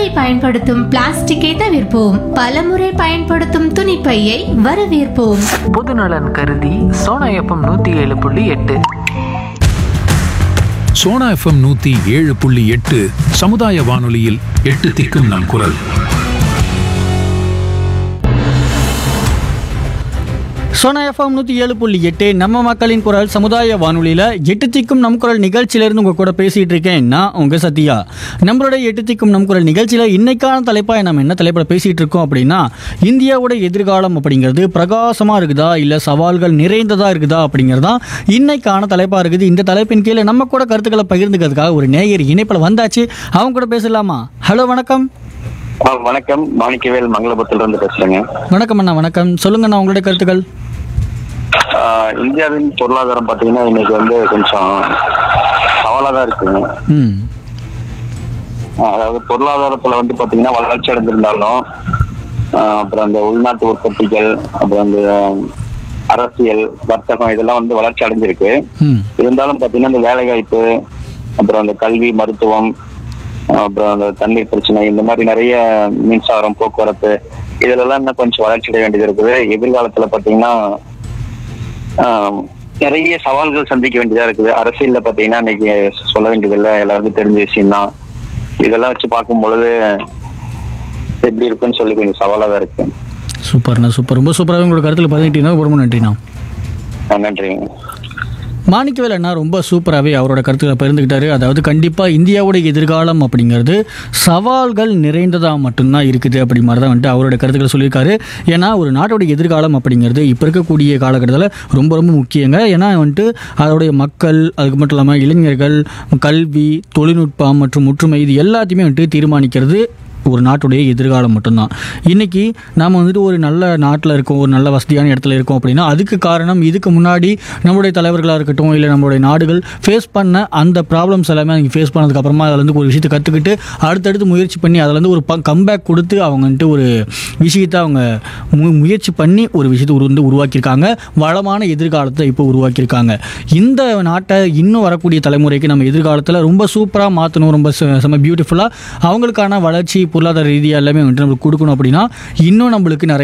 ஒருமுறை பயன்படுத்தும் பிளாஸ்டிக்கை தவிர்ப்போம் பலமுறை பயன்படுத்தும் துணிப்பையை வரவேற்போம் பொதுநலன் கருதி சோனா எஃப்எம் நூற்றி ஏழு புள்ளி எட்டு சோனா எஃப்எம் நூத்தி ஏழு புள்ளி எட்டு சமுதாய வானொலியில் எட்டு திக்கும் நம் குரல் சோனா எஃப்எம் நூற்றி ஏழு புள்ளி எட்டு நம்ம மக்களின் குரல் சமுதாய வானொலியில் எட்டு திக்கும் நம் குரல் நிகழ்ச்சியிலேருந்து உங்கள் கூட பேசிகிட்டு இருக்கேன் நான் உங்கள் சத்யா நம்மளுடைய எட்டு திக்கும் நம் குரல் நிகழ்ச்சியில் இன்னைக்கான தலைப்பாக நம்ம என்ன தலைப்பில் பேசிகிட்டு இருக்கோம் அப்படின்னா இந்தியாவோட எதிர்காலம் அப்படிங்கிறது பிரகாசமாக இருக்குதா இல்லை சவால்கள் நிறைந்ததாக இருக்குதா அப்படிங்கிறது தான் இன்னைக்கான தலைப்பாக இருக்குது இந்த தலைப்பின் கீழே நம்ம கூட கருத்துக்களை பகிர்ந்துக்கிறதுக்காக ஒரு நேயர் இணைப்பில் வந்தாச்சு அவங்க கூட பேசலாமா ஹலோ வணக்கம் ஆ, வணக்கம் மாணிக்கவேல் மங்களபுரத்துல இருந்து பேசுறேங்க வணக்கம் அண்ணா வணக்கம் சொல்லுங்கண்ணா உங்களுடைய கருத்துக்கள் ஆ, இந்தியாவின் பொருளாதாரம் பாத்தீங்கன்னா இன்னைக்கு வந்து கொஞ்சம் சவாலா தான் இருக்குங்க ம் ஆ, அதாவது பொருளாதாரத்துல வந்து பாத்தீங்கன்னா வளர்ச்சி அடைந்திருந்தாலும் ஆ, அப்புறம் அந்த உள்நாட்டு உற்பத்திகள் அப்புறம் அந்த அரசியல் வர்த்தகம் இதெல்லாம் வந்து வளர்ச்சி அடைஞ்சிருக்கு ம் இருந்தாலும் பாத்தீங்கன்னா இந்த வேலைவாய்ப்பு அப்புறம் அந்த கல்வி மருத்துவம் அப்புறம் அந்த தண்ணீர் பிரச்சனை இந்த மாதிரி நிறைய மின்சாரம் போக்குவரத்து இதுலலாம் இன்னும் கொஞ்சம் வளர்ச்சி அடைய வேண்டியது இருக்குது எதிர்காலத்துல பாத்தீங்கன்னா ஆஹ், நிறைய சவால்கள் சந்திக்க வேண்டியதா இருக்குது அரசியல்ல பாத்தீங்கன்னா இன்னைக்கு சொல்ல வேண்டியதில்லை எல்லாருக்கும் தெரிஞ்ச விஷயம் தான் இதெல்லாம் வச்சு பார்க்கும் பொழுது எப்படி இருக்குன்னு சொல்லி கொஞ்சம் சவாலா தான் இருக்கு சூப்பர்ண்ணா சூப்பர் ரொம்ப சூப்பராக உங்களோட கருத்தில் பதினெட்டுனா ரொம்ப நன்றிண்ணா ஆஹ், நன்றிங்க மாணிக்கவேல் அண்ணா ரொம்ப சூப்பராகவே அவரோட கருத்துக்களை பகிர்ந்துக்கிட்டாரு அதாவது கண்டிப்பாக இந்தியாவோட எதிர்காலம் அப்படிங்கிறது சவால்கள் நிறைந்ததாக மட்டும்தான் இருக்குது அப்படி மாதிரி தான் வந்துட்டு அவரோட கருத்துக்களை சொல்லியிருக்காரு ஏன்னா ஒரு நாட்டோட எதிர்காலம் அப்படிங்கிறது இப்போ இருக்கக்கூடிய காலகட்டத்தில் ரொம்ப ரொம்ப முக்கியங்க ஏன்னா வந்துட்டு அதோடைய மக்கள் அதுக்கு மட்டும் இல்லாமல் இளைஞர்கள் கல்வி தொழில்நுட்பம் மற்றும் ஒற்றுமை இது எல்லாத்தையுமே வந்துட்டு தீர்மானிக்கிறது ஒரு நாட்டுடைய எதிர்காலம் மட்டும்தான் இன்றைக்கி நாம் வந்துட்டு ஒரு நல்ல நாட்டில் இருக்கோம் ஒரு நல்ல வசதியான இடத்துல இருக்கோம் அப்படின்னா அதுக்கு காரணம் இதுக்கு முன்னாடி நம்மளுடைய தலைவர்களாக இருக்கட்டும் இல்லை நம்மளுடைய நாடுகள் ஃபேஸ் பண்ண அந்த ப்ராப்ளம்ஸ் எல்லாமே அவங்க ஃபேஸ் பண்ணதுக்கப்புறமா அதுலேருந்து ஒரு விஷயத்தை கற்றுக்கிட்டு அடுத்தடுத்து முயற்சி பண்ணி அதுலேருந்து ஒரு ப கம்பேக் கொடுத்து அவங்க வந்துட்டு ஒரு விஷயத்தை அவங்க மு முயற்சி பண்ணி ஒரு விஷயத்தை உரு வந்து உருவாக்கியிருக்காங்க வளமான எதிர்காலத்தை இப்போ உருவாக்கியிருக்காங்க இந்த நாட்டை இன்னும் வரக்கூடிய தலைமுறைக்கு நம்ம எதிர்காலத்தில் ரொம்ப சூப்பராக மாற்றணும் ரொம்ப செ- செம பியூட்டிஃபுல்லாக அவங்களுக்கான வளர்ச்சி பொருளாதார ரீதியாக எல்லாமே வந்துட்டு நம்மளுக்கு கொடுக்கணும் அப்படின்னா இன்னும் நம்மளுக்கு நிறைய